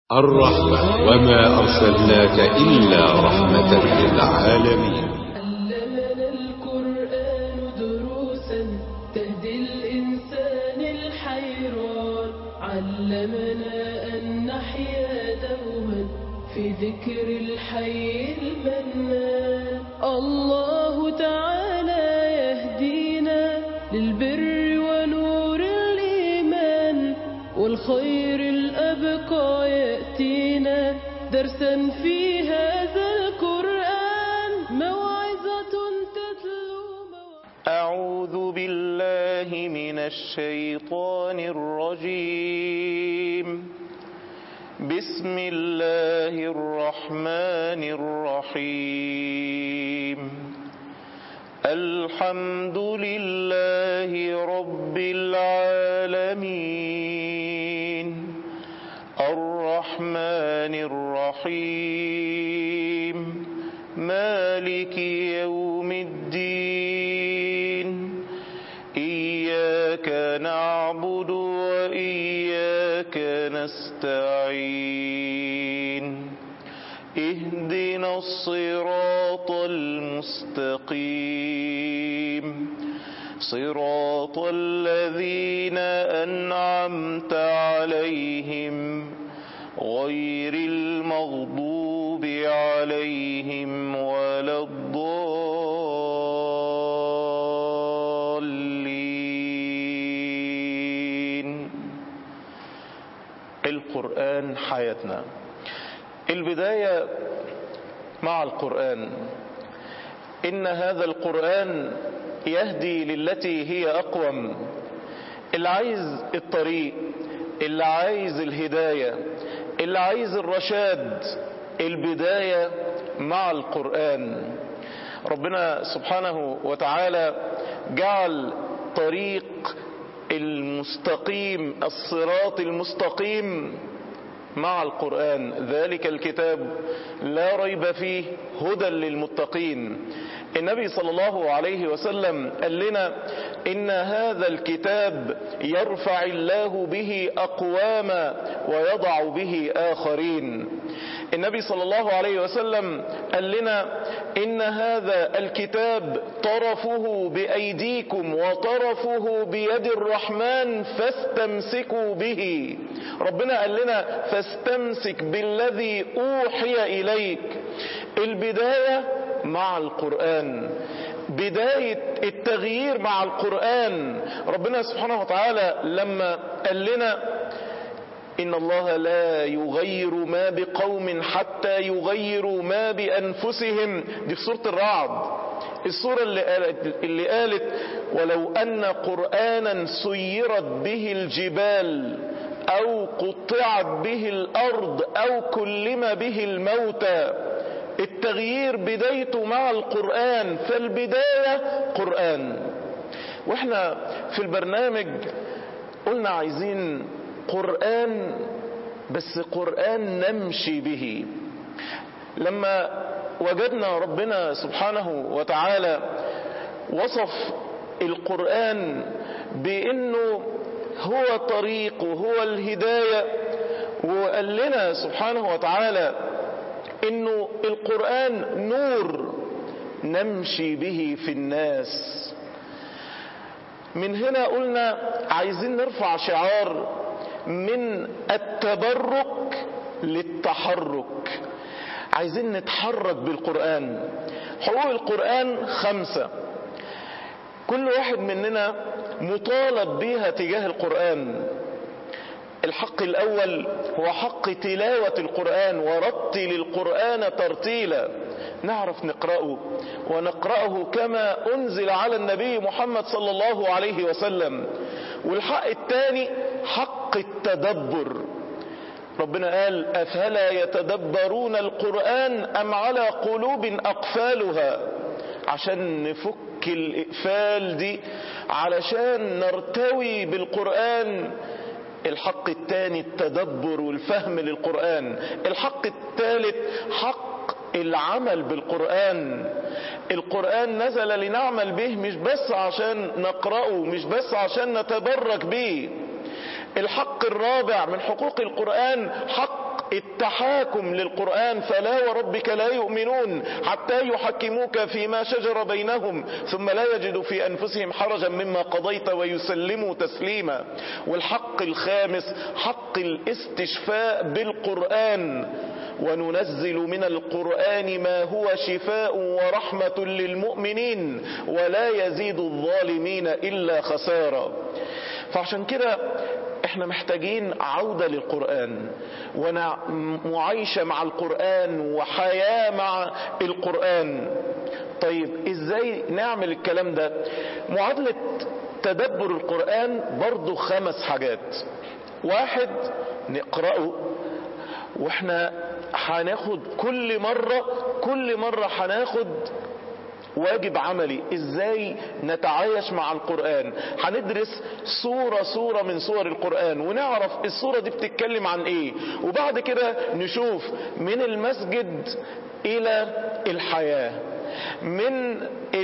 الرحمة وما أرسلناك إلا رحمة للعالمين علمنا القرآن دروسا تهدي الإنسان الحيران علمنا أن نحيا دوما في ذكر الحي المنان الله تعالى يهدينا للبر ونور الإيمان والخير الأبقى يأتينا درسا في هذا القرآن موعظة تتلو مواعظ أعوذ بالله من الشيطان الرجيم بسم الله الرحمن الرحيم الحمد لله رب العالمين الرحمن الرحيم مالك يوم الدين إياك نعبد وإياك نستعين اهدنا الصراط المستقيم صراط الذين أنعمت عليهم غير المغضوب عليهم ولا الضالين القرآن حياتنا البداية مع القرآن إن هذا القرآن يهدي للتي هي أقوم اللي عايز الطريق اللي عايز الهداية اللي عايز الرشاد البداية مع القرآن ربنا سبحانه وتعالى جعل طريق المستقيم الصراط المستقيم مع القرآن ذلك الكتاب لا ريب فيه هدى للمتقين النبي صلى الله عليه وسلم قال لنا إن هذا الكتاب يرفع الله به أقواما ويضع به آخرين النبي صلى الله عليه وسلم قال لنا إن هذا الكتاب طرفه بأيديكم وطرفه بيد الرحمن فاستمسكوا به ربنا قال لنا فاستمسك بالذي أوحي إليك البداية مع القرآن بداية التغيير مع القرآن ربنا سبحانه وتعالى لما قال لنا إن الله لا يغير ما بقوم حتى يغيروا ما بأنفسهم دي في سورة الرعد السورة اللي قالت, اللي قالت ولو أن قرآنا سيرت به الجبال أو قطعت به الأرض أو كلم به الموتى التغيير بدايته مع القرآن فالبداية قرآن واحنا في البرنامج قلنا عايزين قرآن بس قرآن نمشي به لما وجدنا ربنا سبحانه وتعالى وصف القرآن بأنه هو طريق وهو الهداية وقال لنا سبحانه وتعالى انه القرآن نور نمشي به في الناس من هنا قلنا عايزين نرفع شعار من التبرك للتحرك عايزين نتحرك بالقرآن حقوق القرآن خمسة كل واحد مننا مطالب بها تجاه القرآن الحق الأول هو حق تلاوة القرآن ورتل القرآن ترتيلا نعرف نقرأه ونقرأه كما أنزل على النبي محمد صلى الله عليه وسلم والحق الثاني حق التدبر ربنا قال أفلا يتدبرون القرآن أم على قلوب أقفالها عشان نفك الإقفال دي علشان نرتوي بالقرآن الحق الثاني التدبر والفهم للقرآن الحق الثالث حق العمل بالقرآن القرآن نزل لنعمل به مش بس عشان نقرأه مش بس عشان نتبرك به الحق الرابع من حقوق القرآن حق التحاكم للقرآن فلا وربك لا يؤمنون حتى يحكموك فيما شجر بينهم ثم لا يجدوا في أنفسهم حرجا مما قضيت ويسلموا تسليما والحق الخامس حق الاستشفاء بالقرآن وننزل من القرآن ما هو شفاء ورحمة للمؤمنين ولا يزيد الظالمين إلا خسارة فعشان كده احنا محتاجين عودة للقرآن ومعايشة مع القرآن وحياة مع القرآن طيب ازاي نعمل الكلام ده معادلة تدبر القرآن برضو خمس حاجات واحد نقرأه واحنا هناخد كل مرة كل مرة هناخد واجب عملي ازاي نتعايش مع القرآن هندرس صورة صورة من صور القرآن ونعرف الصورة دي بتتكلم عن ايه وبعد كده نشوف من المسجد الى الحياة من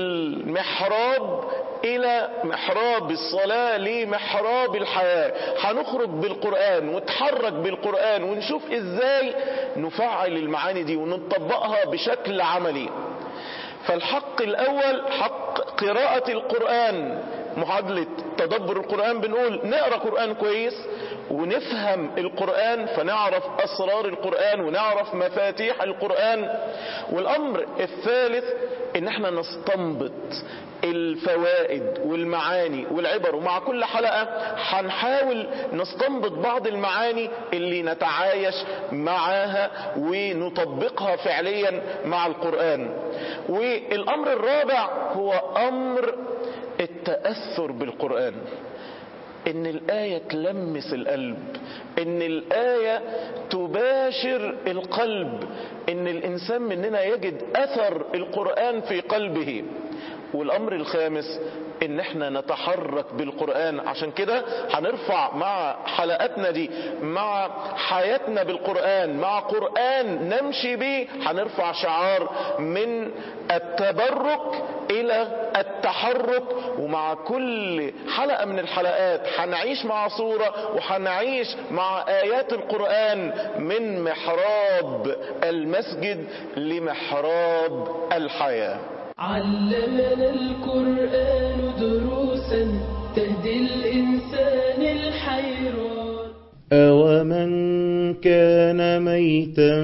المحراب الى محراب الصلاة لمحراب الحياة هنخرج بالقرآن ونتحرك بالقرآن ونشوف ازاي نفعل المعاني دي ونطبقها بشكل عملي فالحق الاول حق قراءة القرآن معادلة تدبر القرآن بنقول نقرأ قرآن كويس ونفهم القرآن فنعرف أسرار القرآن ونعرف مفاتيح القرآن والأمر الثالث إن احنا نستنبط الفوائد والمعاني والعبر ومع كل حلقة هنحاول نستنبط بعض المعاني اللي نتعايش معاها ونطبقها فعليا مع القرآن والأمر الرابع هو أمر التأثر بالقرآن ان الآية تلمس القلب ان الآية تباشر القلب ان الانسان مننا يجد اثر القرآن في قلبه والامر الخامس ان احنا نتحرك بالقرآن عشان كده هنرفع مع حلقاتنا دي مع حياتنا بالقرآن مع قرآن نمشي بيه هنرفع شعار من التبرك الى التحرك ومع كل حلقة من الحلقات هنعيش مع صورة وهنعيش مع ايات القرآن من محراب المسجد لمحراب الحياة علمنا القرآن دروسا تهدي الإنسان الحيران أومن كان ميتا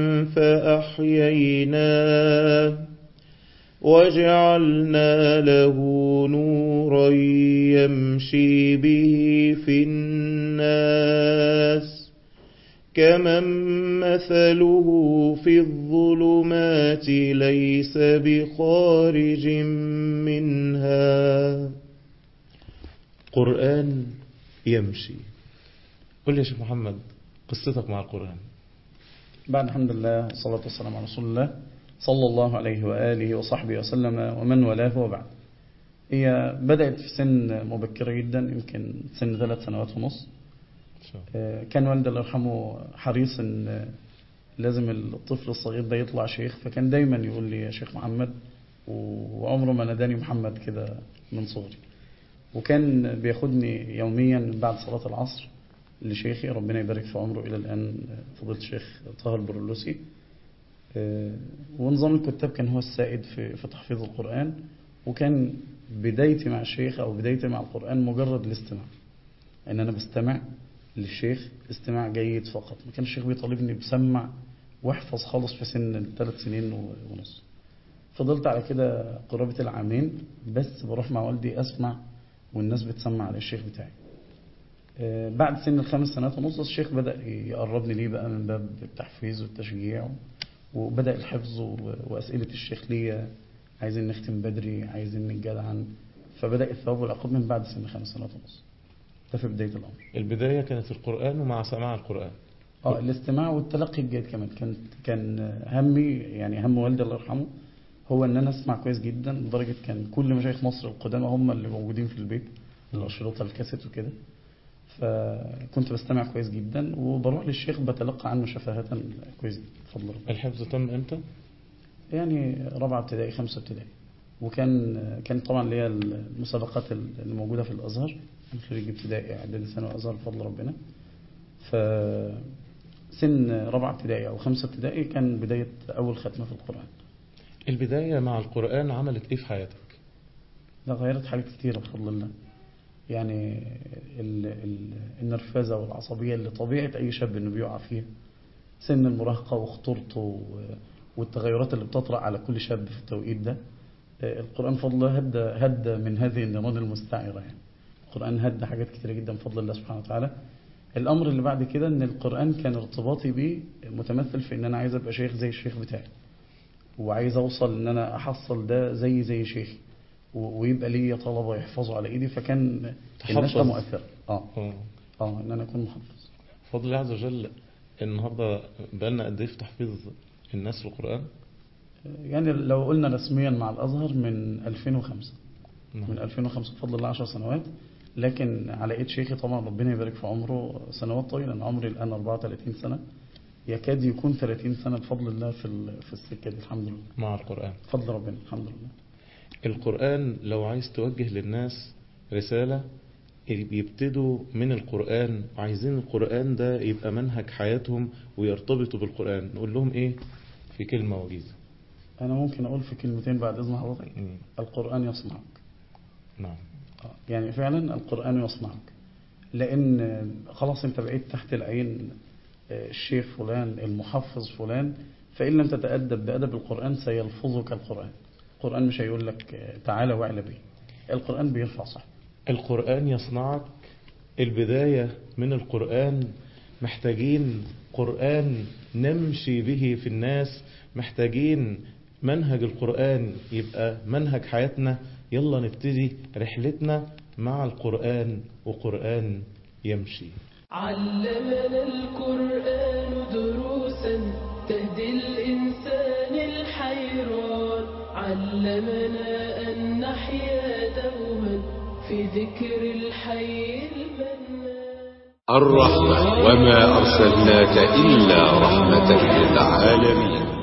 فأحييناه وجعلنا له نورا يمشي به في الناس كمن مثله في الظلمات ليس بخارج منها قرآن يمشي قل لي يا شيخ محمد قصتك مع القرآن بعد الحمد لله والصلاة والسلام على رسول الله صلى الله عليه وآله وصحبه وسلم ومن والاه وبعد هي بدأت في سن مبكرة جدا يمكن سن ثلاث سنوات ونص كان والدي الله يرحمه حريص ان لازم الطفل الصغير ده يطلع شيخ فكان دايما يقول لي يا شيخ محمد وعمره ما ناداني محمد كده من صغري وكان بياخدني يوميا بعد صلاة العصر لشيخي ربنا يبارك في عمره إلى الآن فضيلة الشيخ طه البرلوسي ونظام الكتاب كان هو السائد في في تحفيظ القرآن وكان بدايتي مع الشيخ أو بدايتي مع القرآن مجرد الاستماع إن أنا بستمع للشيخ استماع جيد فقط ما كان الشيخ بيطالبني بسمع واحفظ خالص في سن الثلاث سنين ونص فضلت على كده قرابة العامين بس بروح مع والدي أسمع والناس بتسمع على الشيخ بتاعي بعد سن الخمس سنوات ونص الشيخ بدأ يقربني ليه بقى من باب التحفيز والتشجيع وبدأ الحفظ وأسئلة الشيخ ليا عايزين نختم بدري عايزين نتجدعن فبدأ الثواب والعقاب من بعد سن خمس سنوات ونص ده في بداية الأمر البداية كانت القرآن ومع سماع القرآن اه الاستماع والتلقي الجيد كمان كان كان همي يعني هم والدي الله يرحمه هو ان انا اسمع كويس جدا لدرجه كان كل مشايخ مصر القدامى هم اللي موجودين في البيت الاشرطه الكاسيت وكده فكنت بستمع كويس جدا وبروح للشيخ بتلقى عنه شفاهة كويس جدا بفضل ربنا الحفظ تم امتى؟ يعني رابعة ابتدائي خمسة ابتدائي وكان كان طبعا اللي هي المسابقات اللي موجودة في الأزهر من خريج ابتدائي إعدادي ثانوي أزهر بفضل ربنا ف سن رابعة ابتدائي أو خمسة ابتدائي كان بداية أول ختمة في القرآن البداية مع القرآن عملت ايه في حياتك ده غيرت حاجات كتيرة بفضل الله يعني ال ال النرفزة والعصبية اللي طبيعة أي شاب إنه بيقع فيها سن المراهقة وخطورته و- والتغيرات اللي بتطرأ على كل شاب في التوقيت ده آه، القرآن بفضل الله هدى هدى من هذه النيران المستعرة يعني القرآن هدى حاجات كتيرة جدا بفضل الله سبحانه وتعالى الأمر اللي بعد كده إن القرآن كان ارتباطي بيه متمثل في إن أنا عايز أبقى شيخ زي الشيخ بتاعي وعايز أوصل إن أنا أحصل ده زي زي شيخي و- ويبقى ليا طلبة يحفظوا على إيدي فكان النشأة تحفظ. مؤثرة اه آه. اه إن أنا أكون محفظ بفضل الله عز وجل النهارده بقالنا قد ايه في تحفيظ الناس القرآن يعني لو قلنا رسميا مع الأزهر من 2005 نعم. من 2005 بفضل الله 10 سنوات لكن على ايد شيخي طبعا ربنا يبارك في عمره سنوات طويلة أنا عمري الآن 34 سنة يكاد يكون 30 سنة بفضل الله في ال- في السكة دي الحمد لله مع القرآن بفضل ربنا الحمد لله القرآن لو عايز توجه للناس رسالة يبتدوا من القرآن عايزين القرآن ده يبقى منهج حياتهم ويرتبطوا بالقرآن نقول لهم ايه في كلمة وجيزة أنا ممكن أقول في كلمتين بعد إذن حضرتك مم. القرآن يصنعك نعم آه، يعني فعلا القرآن يصنعك لأن آه، خلاص أنت بقيت تحت العين آه، الشيخ فلان المحفظ فلان فإن لم تتأدب بأدب القرآن سيلفظك القرآن القرآن مش هيقول لك آه، تعالى واعلى بيه القرآن بيرفع صاحبه القرآن يصنعك البداية من القرآن محتاجين قرآن نمشي به في الناس محتاجين منهج القرآن يبقى منهج حياتنا يلا نبتدي رحلتنا مع القرآن وقرآن يمشي علمنا القرآن دروسا تهدي الإنسان الحيران علمنا أن نحيا دوما في ذكر الحي المنان الرحمة وما أرسلناك إلا رحمة للعالمين